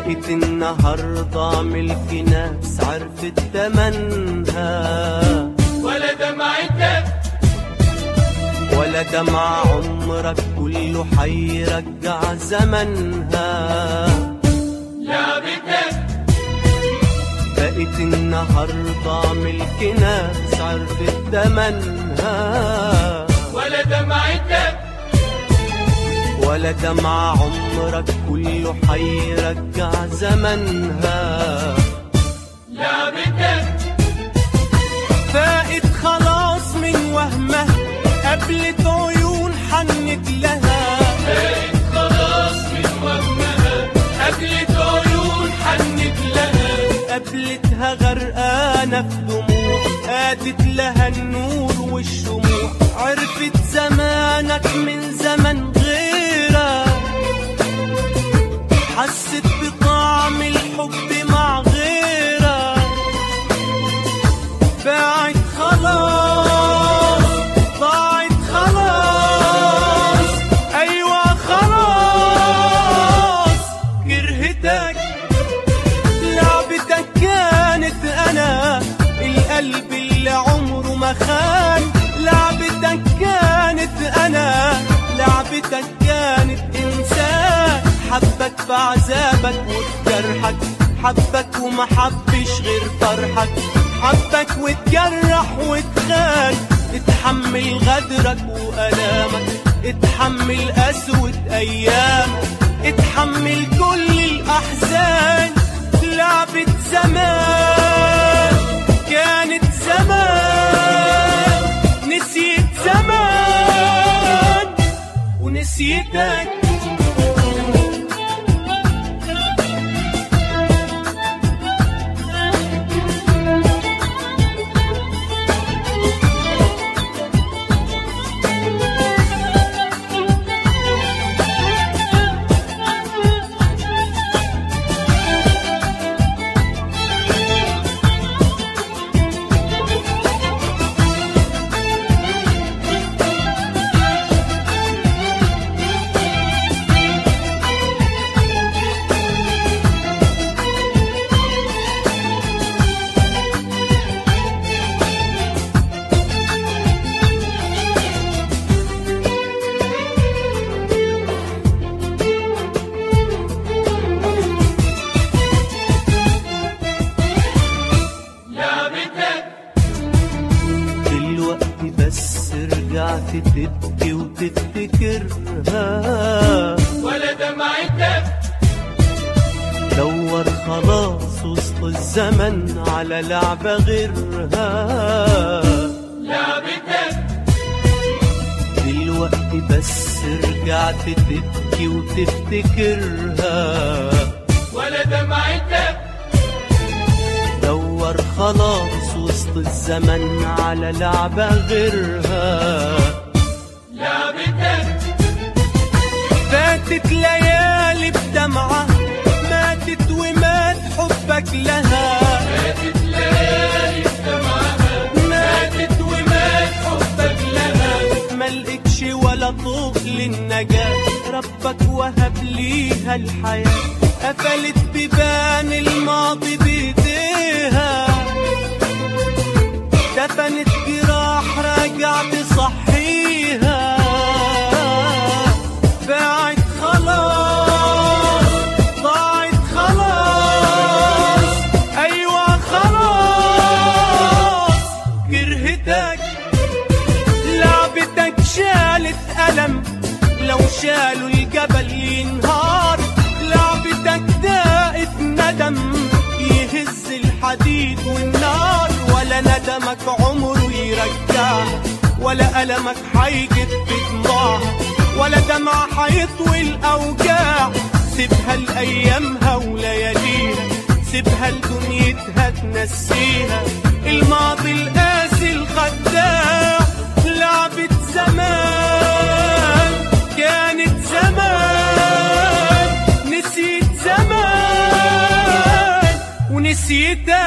بقت النهاردة ملك ناس عرفت تمنها ولا دمعتك ولا دمع عمرك كله حيرجع زمنها لعبتك بقت النهاردة ملك ناس عرفت تمنها ولا دمعتك ولا دمع عمرك كله حيرجع زمنها لعبتك فائت خلاص من وهمها قبلت عيون حنت لها بقت خلاص من وهمها قبلت عيون حنت لها قابلتها غرقانة في دموع قادت لها النور والشموع عرفت زمانك من زمن غيرك حست بطعم الحب مع غيرك باعت خلاص ضاعت خلاص ايوه خلاص كرهتك لعبتك كانت انا القلب اللي عمره ما خان لعبتك كانت انا لعبتك كانت انسان حبك بعذابك وبجرحك حبك وما حبش غير فرحك حبك واتجرح واتخان اتحمل غدرك وألامك اتحمل قسوة أيامك اتحمل كل الأحزان لعبة زمان كانت زمان نسيت زمان ونسيتك لعبتك دلوقتي بس رجعت تبكي وتفتكرها ولا دمعتك دور خلاص وسط الزمن على لعبة غيرها لعبتك دلوقتي بس رجعت تبكي وتفتكرها ولا دمعتك دور خلاص وسط الزمن على لعبة غيرها لعبتك فاتت ليالي بدمعة ماتت ومات حبك لها ماتت ليالي بدمعها ماتت ومات حبك لها ملقتش ولا طوق للنجاة ربك وهب ليها الحياة قفلت بيبان الماضي بإيديها دفنت جراح راجع تصحيها باعت خلاص ضاعت خلاص أيوة خلاص كرهتك لعبتك شالت ألم لو شالوا الجبل ينهار لعبتك داقت ندم يهز الحديد والنار ولا ندمك عمره يرجعها ولا ألمك حيجف بدموعها ولا دمع حيطوي الأوجاع سيبها لأيامها ولياليها سيبها لدنيتها تنسيها الماضي القاسي الخداع لعبة زمان كانت زمان نسيت زمان ونسيتك